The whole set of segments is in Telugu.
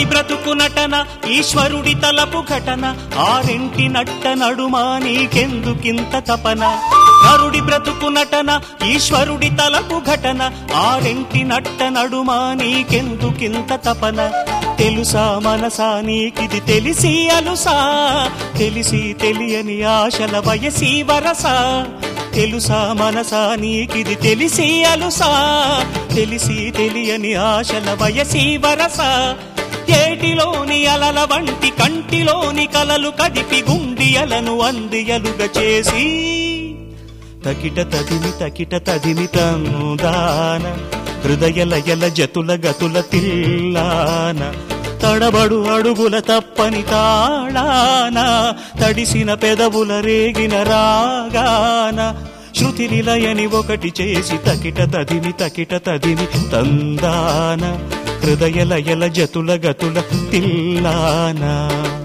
నరుడి బ్రతుకు నటన ఈశ్వరుడి తలపు ఘటన ఆరింటి నట్ట నడుమా నీకెందుకింత తపన నరుడి బ్రతుకు నటన ఈశ్వరుడి తలపు ఘటన ఆరింటి నట్ట నడుమా నీకెందుకింత తపన తెలుసా మనసా నీకిది తెలిసి అలుసా తెలిసి తెలియని ఆశల వయసి వరసా తెలుసా మనసా నీకిది తెలిసి అలుసా తెలిసి తెలియని ఆశల వయసి వరస ఏటిలోని అలల వంటి కంటిలోని కలలు కదిపి గుండియలను అందియలుగా చేసి తకిట తదిమి తకిట తదిమి తందాన హృదయ లయల జతుల గతుల తిల్లాన తడబడు అడుగుల తప్పని తాళాన తడిసిన పెదవుల రేగిన రాగాన శృతి నిలయని ఒకటి చేసి తకిట తదిమి తకిట తదిమి తందాన హృదయ లయల జతుల గతుల తిల్లానా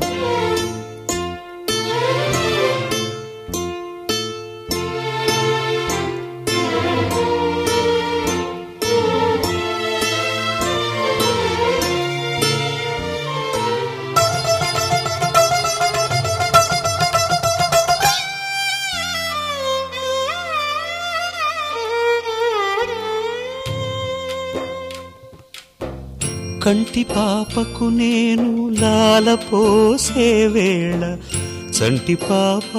కంటి పాపకు నేను లాల పోసే వేళ చంటి పాప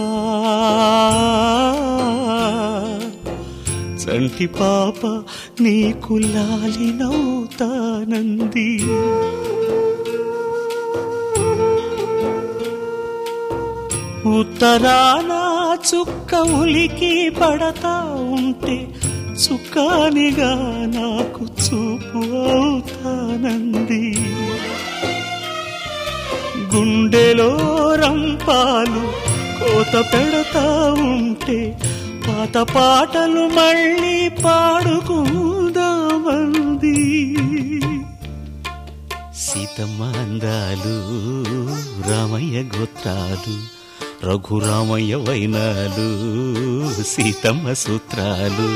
చంటి పాప నీకు లాలినవుతానంది ఉత్తరాన చుక్క ఉలికి పడతా ఉంటే చుక్కానిగా నాకు చూపు అవుతానంది గుండెలో రంపాలు కోత పెడతా ఉంటే పాత పాటలు మళ్ళీ పాడుకుందామంది సీతమ్మ అందాలు రామయ్య గోత్రాలు రఘురామయ్య వైనాలు సీతమ్మ సూత్రాలు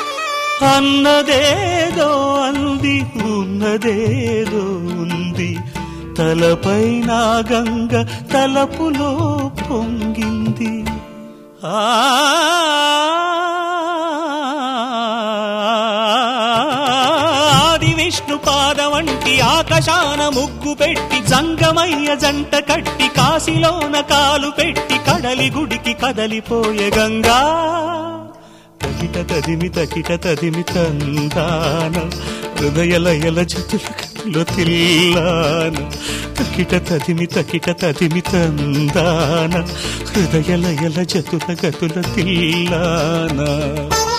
అన్నదేదో అంది ఉన్నదేదో ఉంది తలపైన గంగ తలపులో పొంగింది ఆది విష్ణు పాదవంటి ఆకాశాన ముగ్గు పెట్టి జంగమయ్య జంట కట్టి కాశీలోన కాలు పెట్టి కడలి గుడికి కదలిపోయే గంగా తకిట తదిమి తకిట తదిమి తందాన హృదయ లయల జతుల కతుల తిల్లాన తకిట తదిమి తకిట తదిమి తందాన హృదయ లయల జతుల గతుల తిల్లానా